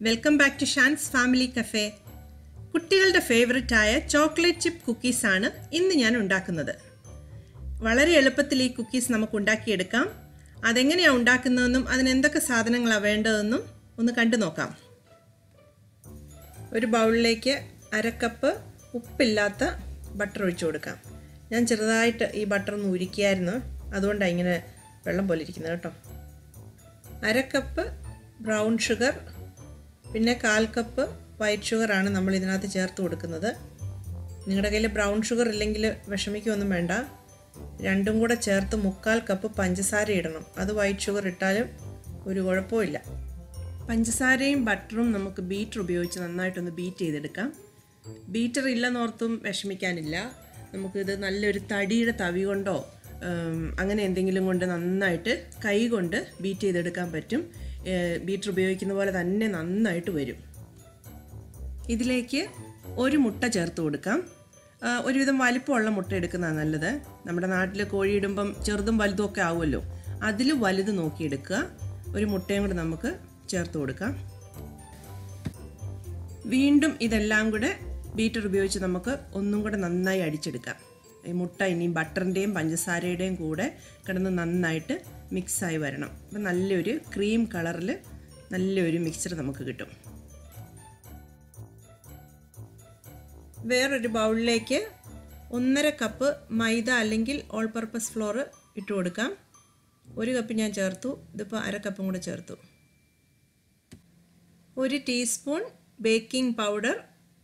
welcome back to Shan's family cafe കുട്ടികളുടെ ഫേവററ്റായ chocolate chip കുക്കീസാണ് ഇന്ന് ഞാൻ ഉണ്ടാക്കുന്നത് വളരെ എളുപ്പത്തിൽ ഈ കുക്കീസ് നമുക്ക് ഉണ്ടാക്കിയെടുക്കാം അതെങ്ങനെയാണ് ഉണ്ടാക്കുന്നതെന്നും അതിന് എന്തൊക്കെ സാധനങ്ങളാണ് വേണ്ടതെന്നും ഒന്ന് കണ്ടു നോക്കാം ഒരു ബൗളിലേക്ക് അരക്കപ്പ് ഉപ്പില്ലാത്ത ബട്ടർ ഒഴിച്ചു കൊടുക്കാം ഞാൻ ചെറുതായിട്ട് ഈ ബട്ടർ ഒന്ന് ഉരുക്കിയായിരുന്നു അതുകൊണ്ടാണ് ഇങ്ങനെ വെള്ളം പോലെ ഇരിക്കുന്നത് കേട്ടോ അരക്കപ്പ് ബ്രൗൺ ഷുഗർ പിന്നെ കാൽ കപ്പ് വൈറ്റ് ഷുഗറാണ് നമ്മൾ ഇതിനകത്ത് ചേർത്ത് കൊടുക്കുന്നത് നിങ്ങളുടെ കയ്യിൽ ബ്രൗൺ ഷുഗർ ഇല്ലെങ്കിൽ വിഷമിക്കൊന്നും വേണ്ട രണ്ടും കൂടെ ചേർത്ത് മുക്കാൽ കപ്പ് പഞ്ചസാര ഇടണം അത് വൈറ്റ് ഷുഗർ ഇട്ടാലും ഒരു കുഴപ്പമില്ല പഞ്ചസാരയും ബട്ടറും നമുക്ക് ബീറ്റർ ഉപയോഗിച്ച് നന്നായിട്ടൊന്ന് ബീറ്റ് ചെയ്തെടുക്കാം ബീറ്റർ ഇല്ലെന്നോർത്തും വിഷമിക്കാനില്ല നമുക്കിത് നല്ലൊരു തടിയുടെ തവി കൊണ്ടോ അങ്ങനെ എന്തെങ്കിലും കൊണ്ട് നന്നായിട്ട് കൈ കൊണ്ട് ബീറ്റ് ചെയ്തെടുക്കാൻ പറ്റും ബീറ്റർ ഉപയോഗിക്കുന്ന പോലെ തന്നെ നന്നായിട്ട് വരും ഇതിലേക്ക് ഒരു മുട്ട ചേർത്ത് കൊടുക്കാം ഒരുവിധം വലിപ്പമുള്ള മുട്ട എടുക്കുന്നതാണ് നല്ലത് നമ്മുടെ നാട്ടിൽ കോഴിയിടുമ്പം ചെറുതും വലുതും ഒക്കെ ആവുമല്ലോ അതിൽ വലുത് നോക്കിയെടുക്കുക ഒരു മുട്ടയും കൂടെ നമുക്ക് ചേർത്ത് കൊടുക്കാം വീണ്ടും ഇതെല്ലാം കൂടെ ബീറ്റർ ഉപയോഗിച്ച് നമുക്ക് ഒന്നും കൂടെ നന്നായി അടിച്ചെടുക്കാം ഈ മുട്ട ഇനി ബട്ടറിൻ്റെയും പഞ്ചസാരയുടെയും കൂടെ കിടന്ന് നന്നായിട്ട് മിക്സായി വരണം അപ്പം നല്ലൊരു ക്രീം കളറിൽ നല്ലൊരു മിക്സർ നമുക്ക് കിട്ടും വേറൊരു ബൗളിലേക്ക് ഒന്നര കപ്പ് മൈദ അല്ലെങ്കിൽ ഓൾ പർപ്പസ് ഫ്ലോർ ഇട്ട് കൊടുക്കാം ഒരു കപ്പ് ഞാൻ ചേർത്തു ഇതിപ്പോൾ അര കപ്പും കൂടെ ചേർത്തു ഒരു ടീസ്പൂൺ ബേക്കിംഗ് പൗഡർ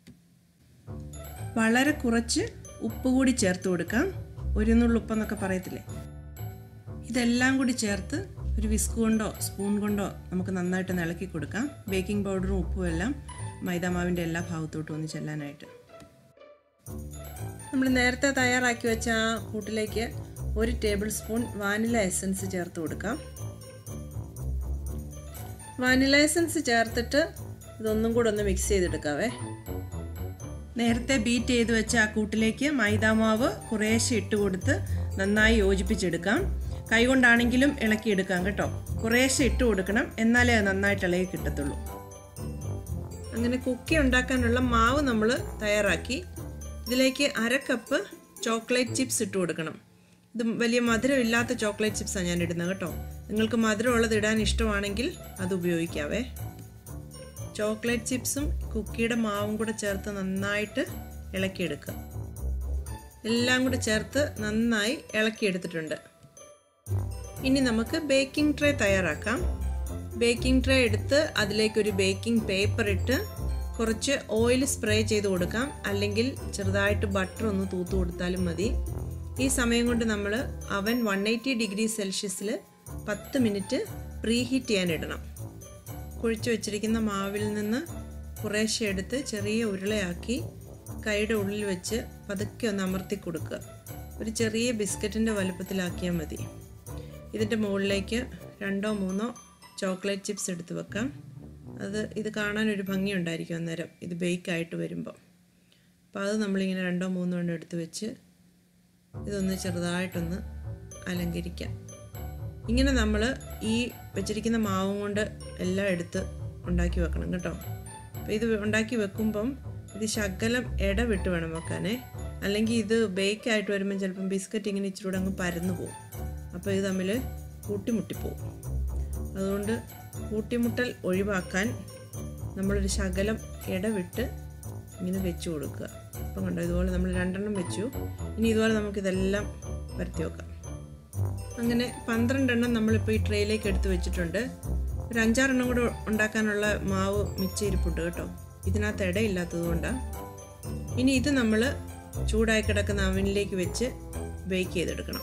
വളരെ കുറച്ച് ഉപ്പ് കൂടി ചേർത്ത് കൊടുക്കാം ഒരു നുള്ളുപ്പെന്നൊക്കെ പറയത്തില്ലേ ഇതെല്ലാം കൂടി ചേർത്ത് ഒരു വിസ്ക് കൊണ്ടോ സ്പൂൺ കൊണ്ടോ നമുക്ക് നന്നായിട്ട് ഇളക്കി കൊടുക്കാം ബേക്കിംഗ് പൗഡറും ഉപ്പും എല്ലാം മൈദാമാവിൻ്റെ എല്ലാ ഭാഗത്തോട്ടും ഒന്ന് ചെല്ലാനായിട്ട് നമ്മൾ നേരത്തെ തയ്യാറാക്കി വെച്ച ആ കൂട്ടിലേക്ക് ഒരു ടേബിൾ സ്പൂൺ വാനില എസൻസ് ചേർത്ത് കൊടുക്കാം വാനില എസൻസ് ചേർത്തിട്ട് ഇതൊന്നും കൂടെ ഒന്ന് മിക്സ് ചെയ്തെടുക്കാവേ നേരത്തെ ബീറ്റ് ചെയ്ത് വെച്ച ആ കൂട്ടിലേക്ക് മൈദാമാവ് കുറേശ്ശെ ഇട്ട് കൊടുത്ത് നന്നായി യോജിപ്പിച്ചെടുക്കാം കൈകൊണ്ടാണെങ്കിലും ഇളക്കിയെടുക്കാം കേട്ടോ കുറേശ്ശെ ഇട്ട് കൊടുക്കണം എന്നാലേ അത് നന്നായിട്ട് ഇളകി കിട്ടത്തുള്ളൂ അങ്ങനെ കുക്കി ഉണ്ടാക്കാനുള്ള മാവ് നമ്മൾ തയ്യാറാക്കി ഇതിലേക്ക് അര കപ്പ് ചോക്ലേറ്റ് ചിപ്സ് ഇട്ട് കൊടുക്കണം ഇത് വലിയ മധുരം ഇല്ലാത്ത ചോക്ലേറ്റ് ചിപ്സാണ് ഞാൻ ഇടുന്നത് കേട്ടോ നിങ്ങൾക്ക് മധുരമുള്ളത് ഇടാൻ ഇഷ്ടമാണെങ്കിൽ അത് ഉപയോഗിക്കാവേ ചോക്ലേറ്റ് ചിപ്സും കുക്കിയുടെ മാവും കൂടെ ചേർത്ത് നന്നായിട്ട് ഇളക്കിയെടുക്കുക എല്ലാം കൂടെ ചേർത്ത് നന്നായി ഇളക്കിയെടുത്തിട്ടുണ്ട് ഇനി നമുക്ക് ബേക്കിംഗ് ട്രേ തയ്യാറാക്കാം ബേക്കിംഗ് ട്രേ എടുത്ത് അതിലേക്കൊരു ബേക്കിംഗ് പേപ്പർ ഇട്ട് കുറച്ച് ഓയിൽ സ്പ്രേ ചെയ്ത് കൊടുക്കാം അല്ലെങ്കിൽ ചെറുതായിട്ട് ബട്ടർ ഒന്ന് തൂത്ത് കൊടുത്താലും മതി ഈ സമയം കൊണ്ട് നമ്മൾ അവൻ വൺ എയ്റ്റി ഡിഗ്രി സെൽഷ്യസിൽ പത്ത് മിനിറ്റ് പ്രീ ഹീറ്റ് ചെയ്യാൻ ഇടണം കുഴിച്ചു വെച്ചിരിക്കുന്ന മാവിൽ നിന്ന് കുറേശ്ശെ എടുത്ത് ചെറിയ ഉരുളയാക്കി കൈയുടെ ഉള്ളിൽ വെച്ച് പതുക്കെ ഒന്ന് അമർത്തി കൊടുക്കുക ഒരു ചെറിയ ബിസ്ക്കറ്റിൻ്റെ വലുപ്പത്തിലാക്കിയാൽ മതി ഇതിൻ്റെ മുകളിലേക്ക് രണ്ടോ മൂന്നോ ചോക്ലേറ്റ് ചിപ്സ് എടുത്ത് വെക്കാം അത് ഇത് കാണാൻ ഒരു ഭംഗിയുണ്ടായിരിക്കും അന്നേരം ഇത് ബേക്കായിട്ട് വരുമ്പോൾ അപ്പോൾ അത് നമ്മളിങ്ങനെ രണ്ടോ മൂന്നോ എണ്ണം എടുത്ത് വെച്ച് ഇതൊന്ന് ചെറുതായിട്ടൊന്ന് അലങ്കരിക്കാം ഇങ്ങനെ നമ്മൾ ഈ വെച്ചിരിക്കുന്ന മാവും കൊണ്ട് എല്ലാം എടുത്ത് ഉണ്ടാക്കി വെക്കണം കേട്ടോ അപ്പോൾ ഇത് ഉണ്ടാക്കി വെക്കുമ്പം ഇത് ശകലം ഇട വിട്ട് വേണം വെക്കാനേ അല്ലെങ്കിൽ ഇത് ബേക്ക് ആയിട്ട് വരുമ്പം ചിലപ്പം ബിസ്ക്കറ്റ് ഇങ്ങനെ ഇച്ചിരി കൂടെ അങ്ങ് പരന്നു പോകും അപ്പോൾ ഇത് തമ്മിൽ കൂട്ടിമുട്ടിപ്പോവും അതുകൊണ്ട് കൂട്ടിമുട്ടൽ ഒഴിവാക്കാൻ നമ്മളൊരു ശകലം ഇടവിട്ട് ഇങ്ങനെ വെച്ച് കൊടുക്കുക അപ്പം കണ്ടോ ഇതുപോലെ നമ്മൾ രണ്ടെണ്ണം വെച്ചു ഇനി ഇതുപോലെ നമുക്കിതെല്ലാം പരത്തി വെക്കാം അങ്ങനെ പന്ത്രണ്ടെണ്ണം നമ്മളിപ്പോൾ ഈ ട്രേയിലേക്ക് എടുത്ത് വെച്ചിട്ടുണ്ട് ഒരു അഞ്ചാറെണ്ണം കൂടെ ഉണ്ടാക്കാനുള്ള മാവ് മിച്ചിരിപ്പുണ്ട് കേട്ടോ ഇതിനകത്ത് ഇടയില്ലാത്തത് കൊണ്ടാണ് ഇനി ഇത് നമ്മൾ ചൂടായി കിടക്കുന്ന അവനിലേക്ക് വെച്ച് ബേക്ക് ചെയ്തെടുക്കണം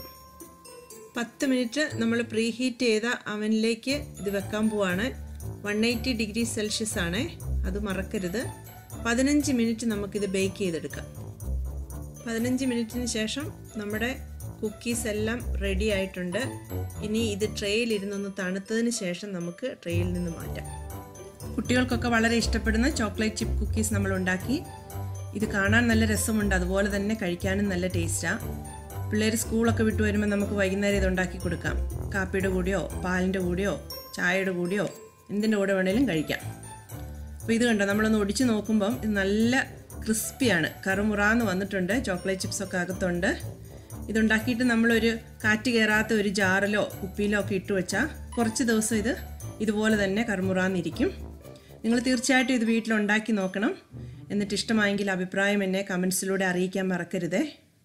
പത്ത് മിനിറ്റ് നമ്മൾ പ്രീ ഹീറ്റ് ചെയ്ത അവനിലേക്ക് ഇത് വെക്കാൻ പോവാണ് വൺ എയ്റ്റി ഡിഗ്രി സെൽഷ്യസ് ആണ് അത് മറക്കരുത് പതിനഞ്ച് മിനിറ്റ് നമുക്കിത് ബേക്ക് ചെയ്തെടുക്കാം പതിനഞ്ച് മിനിറ്റിന് ശേഷം നമ്മുടെ കുക്കീസ് എല്ലാം റെഡി ആയിട്ടുണ്ട് ഇനി ഇത് ട്രേയിൽ ഇരുന്നൊന്ന് തണുത്തതിന് ശേഷം നമുക്ക് ട്രേയിൽ നിന്ന് മാറ്റാം കുട്ടികൾക്കൊക്കെ വളരെ ഇഷ്ടപ്പെടുന്ന ചോക്ലേറ്റ് ചിപ്പ് കുക്കീസ് നമ്മൾ ഉണ്ടാക്കി ഇത് കാണാൻ നല്ല രസമുണ്ട് അതുപോലെ തന്നെ കഴിക്കാനും നല്ല ടേസ്റ്റാണ് പിള്ളേർ സ്കൂളൊക്കെ വിട്ടു വരുമ്പോൾ നമുക്ക് വൈകുന്നേരം ഇത് ഉണ്ടാക്കി കൊടുക്കാം കാപ്പിയുടെ കൂടെയോ പാലിൻ്റെ കൂടെയോ ചായയുടെ കൂടെയോ എന്തിൻ്റെ കൂടെ വേണേലും കഴിക്കാം അപ്പോൾ ഇത് കണ്ടോ നമ്മളൊന്ന് ഒടിച്ച് നോക്കുമ്പം ഇത് നല്ല ക്രിസ്പിയാണ് കറുമുറാന്ന് വന്നിട്ടുണ്ട് ചോക്ലേറ്റ് ചിപ്സൊക്കെ അകത്തുണ്ട് ഇതുണ്ടാക്കിയിട്ട് നമ്മളൊരു കാറ്റ് കയറാത്ത ഒരു ജാറിലോ കുപ്പിയിലോ ഒക്കെ ഇട്ട് വെച്ചാൽ കുറച്ച് ദിവസം ഇത് ഇതുപോലെ തന്നെ കറുമുറാന്നിരിക്കും നിങ്ങൾ തീർച്ചയായിട്ടും ഇത് വീട്ടിലുണ്ടാക്കി നോക്കണം എന്നിട്ട് ഇഷ്ടമായെങ്കിൽ അഭിപ്രായം എന്നെ കമൻസിലൂടെ അറിയിക്കാൻ മറക്കരുതേ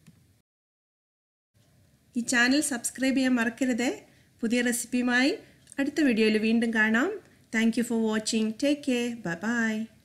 ഈ ചാനൽ സബ്സ്ക്രൈബ് ചെയ്യാൻ മറക്കരുതേ പുതിയ റെസിപ്പിയുമായി അടുത്ത വീഡിയോയിൽ വീണ്ടും കാണാം thank you for watching take care bye by